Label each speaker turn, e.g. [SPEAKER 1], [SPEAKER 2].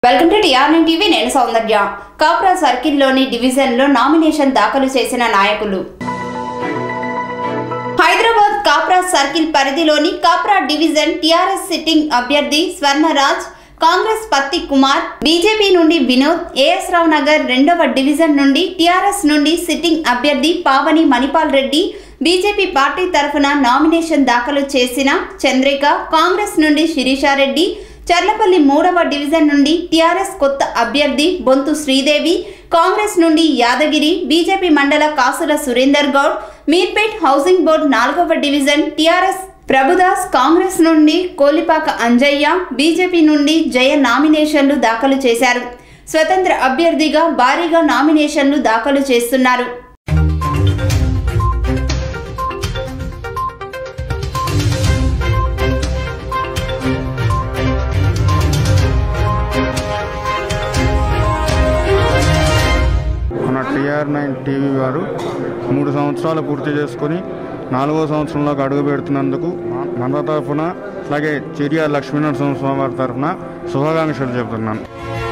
[SPEAKER 1] welcome to TRN TV నేను సౌందర్య కాప్రా సర్కిల్లోని డివిజన్లో nomination దాఖలు చేసిన నాయకులు హైదరాబాద్ కాప్రా సర్కిల్ పరిధిలోని కాప్రా డివిజన్ టిఆర్ఎస్ సిట్టింగ్ అభ్యర్థి స్వర్ణరాజ్ కాంగ్రెస్ పత్తి కుమార్ బీజేపీ నుండి వినోద్ ఏఎస్ రావు నగర్ రెండవ డివిజన్ నుండి టిఆర్ఎస్ నుండి సిట్టింగ్ అభ్యర్థి పావని మణిపాల్ రెడ్డి బీజేపీ పార్టీ తరఫున నామినేషన్ దాఖలు చేసిన చంద్రిక కాంగ్రెస్ నుండి శిరీషారెడ్డి చర్లపల్లి మూడవ డివిజన్ నుండి టీఆర్ఎస్ కొత్త అభ్యర్థి బొంతు శ్రీదేవి కాంగ్రెస్ నుండి యాదగిరి బీజేపీ మండల కాసుల సురేందర్ గౌడ్ మీర్పేట్ హౌసింగ్ బోర్డు నాలుగవ డివిజన్ టీఆర్ఎస్ ప్రభుదాస్ కాంగ్రెస్ నుండి కోలిపాక అంజయ్య బీజేపీ నుండి జయ నామినేషన్లు దాఖలు చేశారు స్వతంత్ర అభ్యర్థిగా భారీగా నామినేషన్లు దాఖలు చేస్తున్నారు
[SPEAKER 2] మన టీఆర్ నైన్ టీవీ వారు మూడు సంవత్సరాలు పూర్తి చేసుకొని నాలుగో సంవత్సరంలోకి అడుగు పెడుతున్నందుకు మన తరఫున అలాగే చెరియా లక్ష్మీనరసింహ స్వామి వారి తరఫున శుభాకాంక్షలు చెబుతున్నాను